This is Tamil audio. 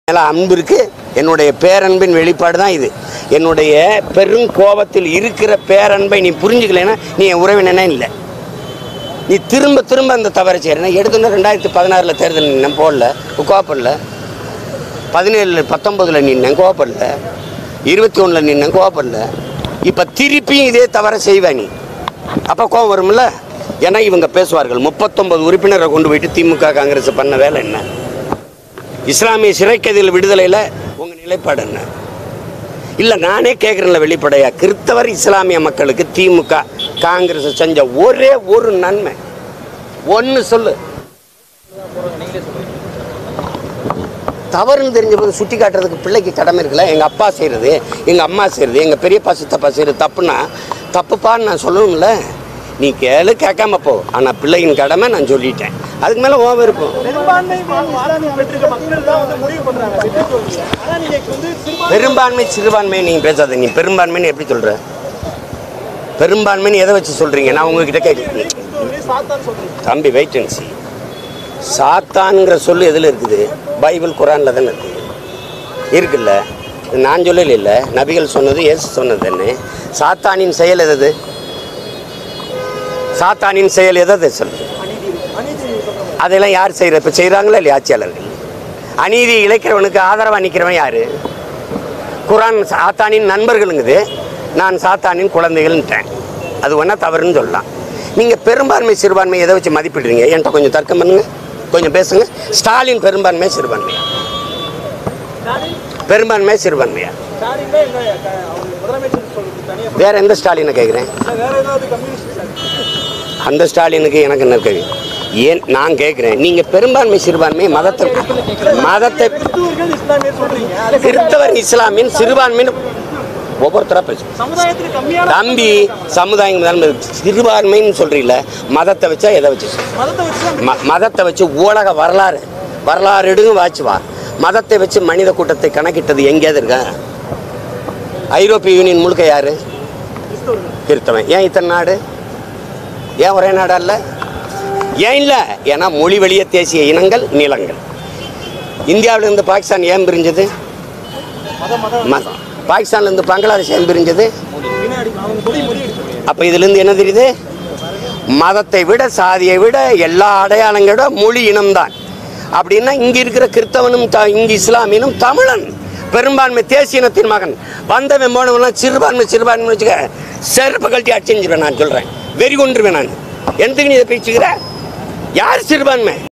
மேல அன்பு இருக்கு என்னுடைய பேரன்பின் வெளிப்பாடு தான் இது என்னுடைய பெரும் கோபத்தில் இருக்கிற பேரன்பை நீ புரிஞ்சுக்கலைன்னா நீ என் உறவினனே இல்லை நீ திரும்ப திரும்ப அந்த தவறை செய்யறேன் எடுத்துன்னு ரெண்டாயிரத்தி பதினாறில் தேர்தல் நின்னேன் போடல கோவப்படல பதினேழு பத்தொம்பதில் நின்னேன் கோவப்படல இருபத்தி ஒன்றில் நின்னேன் கோவப்படல இப்போ திருப்பியும் இதே தவறை செய்வ நீ அப்போ கோவம் வரும்ல ஏன்னா இவங்க பேசுவார்கள் முப்பத்தொன்பது உறுப்பினரை கொண்டு போயிட்டு திமுக காங்கிரஸ் பண்ண வேலை என்ன இஸ்லாமிய சிறைக்கதில் விடுதலையில் உங்கள் நிலைப்பாடு என்ன இல்லை நானே கேட்குறேன்ல வெளிப்படையா கிறிஸ்தவர் இஸ்லாமிய மக்களுக்கு திமுக காங்கிரஸ் செஞ்ச ஒரே ஒரு நன்மை ஒன்று சொல்லு தவறுன்னு தெரிஞ்ச போது சுட்டி காட்டுறதுக்கு பிள்ளைக்கு கடமை இருக்குல்ல எங்கள் அப்பா செய்கிறது எங்கள் அம்மா செய்கிறது எங்கள் பெரியப்பா சித்தப்பா செய்கிறது தப்புனா தப்புப்பான்னு நான் சொல்லணும்ல நீ கேளு கேட்காம போ ஆனால் பிள்ளையின் கடமை நான் சொல்லிட்டேன் அதுக்கு மேலே ஓ விருப்பம் பெரும்பான்மை இஸ்லாமிய பெற்றிருக்க மக்கள் தான் வந்து முடிவு பண்றாங்க வெற்றி தோல்வி ஆனா நீங்க வந்து சிறுபான்மை பெரும்பான்மை சிறுபான்மை நீங்கள் பேசாத நீ பெரும்பான்மைன்னு எப்படி சொல்கிற பெரும்பான்மைன்னு எதை வச்சு சொல்கிறீங்க நான் உங்ககிட்ட கேட்குறேன் கிறிஸ்துவரை சாத்தான் சொல்றீங்க தம்பி வெயிட் அண்ட் see சாத்தான்ங்கிற சொல்லு எதில் இருக்குது பைபிள் குரானில் தானே இருக்குது இருக்குல்ல இது நான் சொல்லல இல்லை நபிகள் சொன்னது எஸ் சொன்னது என்ன சாத்தானின் செயல் எது சாத்தானின் செயல் எதை சொல்லு அநீதி அநீதி சொல்றாங்க அதெல்லாம் யார் செய்கிற இப்போ செய்கிறாங்களா இல்லையா ஆட்சியாளர்கள் அநீதி இழைக்கிறவனுக்கு ஆதரவாக நிற்கிறவன் யார் குரான் சாத்தானின் நண்பர்களுங்குது நான் சாத்தானின் குழந்தைகள்ன்ட்டேன் அது ஒன்றா தவறுன்னு சொல்லலாம் நீங்கள் பெரும்பான்மை சிறுபான்மை எதை வச்சு மதிப்பிடுறீங்க என்கிட்ட கொஞ்சம் தர்க்கம் பண்ணுங்க கொஞ்சம் பேசுங்க ஸ்டாலின் பெரும்பான்மை சிறுபான்மையா ஸ்டாலின் பெரும்பான்மை சிறுபான்மையா ஸ்டாலின் தான் எங்க க- அவங்க முதலமைச்சர் சொல்றது தனியா வேற எந்த ஸ்டாலினை கேட்குறேன் சொல்றாங்க. வேற ஏதாவது கம்யூனிஸ்ட் சார் அந்த ஸ்டாலினுக்கு எனக்கு என்ன கேள்வி ஏன் நான் கேட்குறேன் நீங்கள் பெரும்பான்மை சிறுபான்மை மதத்தை மதத்தை கிறிஸ்துவர்கள் இஸ்லாமியர் சொல்றீங்க அது கிறிஸ்தவர் இஸ்லாமின் சிறுபான்மைன்னு ஒவ்வொருத்தரா பேசு சமுதாயத்தில் கம்மியான தம்பி சமுதாயம் தான் சிறுபான்மைன்னு சொல்றீல மதத்தை வச்சா எதை வச்சு சொல்ற? மதத்தை வச்சு தான் ம மதத்தை வச்சு உலக வரலாறு வரலாறு எடுங்க வாச்சு வா மதத்தை வச்சு மனித கூட்டத்தை கணக்கிட்டது எங்கேயாவது இருக்கா ஐரோப்பிய யூனியன் முழுக்க யாரு கிறிஸ்தவர்கள் கிறிஸ்தவன் ஏன் இத்தனை நாடு ஏன் ஒரே நாடா இல்லை ஏன் இல்லை ஏன்னா மொழி வழிய தேசிய இனங்கள் நிலங்கள் இந்தியாவிலிருந்து பாகிஸ்தான் ஏன் பிரிஞ்சது மதம் மதம் ம- பாகிஸ்தான்லேருந்து பங்களாதேஷ் ஏன் பிரிஞ்சது பின்னாடி அவங்க மொழி மொழி எடுத்து அப்போ இதுலேருந்து என்ன தெரியுது மதத்தை விட சாதியை விட எல்லா அடையாளங்களோட மொழி இனம்தான் அப்படின்னா இங்கே இருக்கிற கிறிஸ்தவனும் த இங்கே இஸ்லாமியனும் தமிழன் பெரும்பான்மை தேசிய இனத்தின் மகன் வந்தவன் போனவன்லாம் சிறுபான்மை சிறுபான்மை வச்சுக்க செருப்பு கழட்டி அடிச்சுருவேன் நான் சொல்கிறேன் வெறி கொண்டுருவேன் நான் எந்தக்கு நீ இதை பேச்சுக்கிற யார் சிறுபான்மை